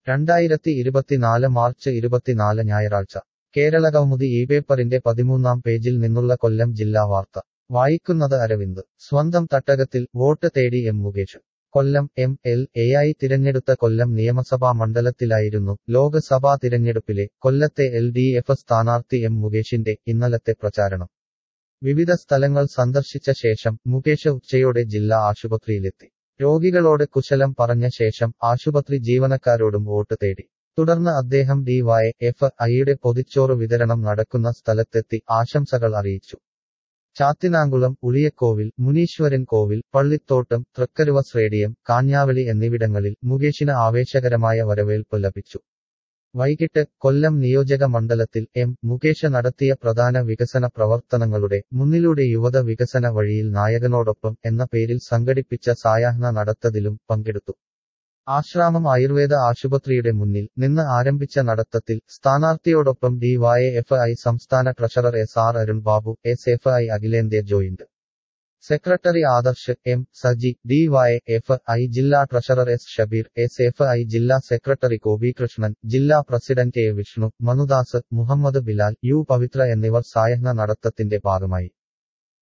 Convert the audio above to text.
രണ്ടായിരത്തി ഇരുപത്തിനാല് മാർച്ച് ഇരുപത്തിനാല് ഞായറാഴ്ച കേരളകൗമുദി ഈ പേപ്പറിന്റെ പതിമൂന്നാം പേജിൽ നിന്നുള്ള കൊല്ലം ജില്ലാ വാർത്ത വായിക്കുന്നത് അരവിന്ദ് സ്വന്തം തട്ടകത്തിൽ വോട്ട് തേടി M Mukesh Kollam M L എയായി തിരഞ്ഞെടുത്ത കൊല്ലം നിയമസഭാ മണ്ഡലത്തിലായിരുന്നു ലോക്സഭാ തിരഞ്ഞെടുപ്പിലെ കൊല്ലത്തെ എൽ ഡി എഫ് സ്ഥാനാർത്ഥി എം മുകേഷിന്റെ ഇന്നലത്തെ പ്രചാരണം വിവിധ സ്ഥലങ്ങൾ സന്ദർശിച്ച ശേഷം മുകേഷ് ഉച്ചയോടെ ജില്ലാ ആശുപത്രിയിലെത്തി രോഗികളോട് കുശലം പറഞ്ഞ ശേഷം ആശുപത്രി ജീവനക്കാരോടും വോട്ട് തേടി തുടർന്ന് അദ്ദേഹം ഡി വൈ എഫ് ഐയുടെ പൊതിച്ചോറ് വിതരണം നടക്കുന്ന സ്ഥലത്തെത്തി ആശംസകൾ അറിയിച്ചു ചാത്തിനാങ്കുളം ഉളിയക്കോവിൽ മുനീശ്വരൻ കോവിൽ പള്ളിത്തോട്ടം തൃക്കരുവ സ്റ്റേഡിയം കാഞ്ഞാവളി എന്നിവിടങ്ങളിൽ മുകേഷിന് ആവേശകരമായ വരവേൽപ്പ് ലഭിച്ചു വൈകിട്ട് കൊല്ലം നിയോജക മണ്ഡലത്തിൽ എം മുകേഷ് നടത്തിയ പ്രധാന വികസന പ്രവർത്തനങ്ങളുടെ മുന്നിലൂടെ യുവത വികസന വഴിയിൽ നായകനോടൊപ്പം എന്ന പേരിൽ സംഘടിപ്പിച്ച സായാഹ്ന നടത്തതിലും പങ്കെടുത്തു ആശ്രാമം ആയുർവേദ ആശുപത്രിയുടെ മുന്നിൽ നിന്ന് ആരംഭിച്ച നടത്തത്തിൽ സ്ഥാനാർത്ഥിയോടൊപ്പം ഡി വൈ എഫ് ഐ സംസ്ഥാന treasurer S R Arun Babu S F I അഖിലേന്ത്യാ joint secretary Adarsh M Saji D Y F I ജില്ലാ treasurer S Shabeer S F I ജില്ലാ സെക്രട്ടറി ഗോപികൃഷ്ണൻ ജില്ലാ president A Vishnu Manudas Muhammad Bilal U Pavithra എന്നിവർ സായഹ്ന നടത്തത്തിന്റെ ഭാഗമായി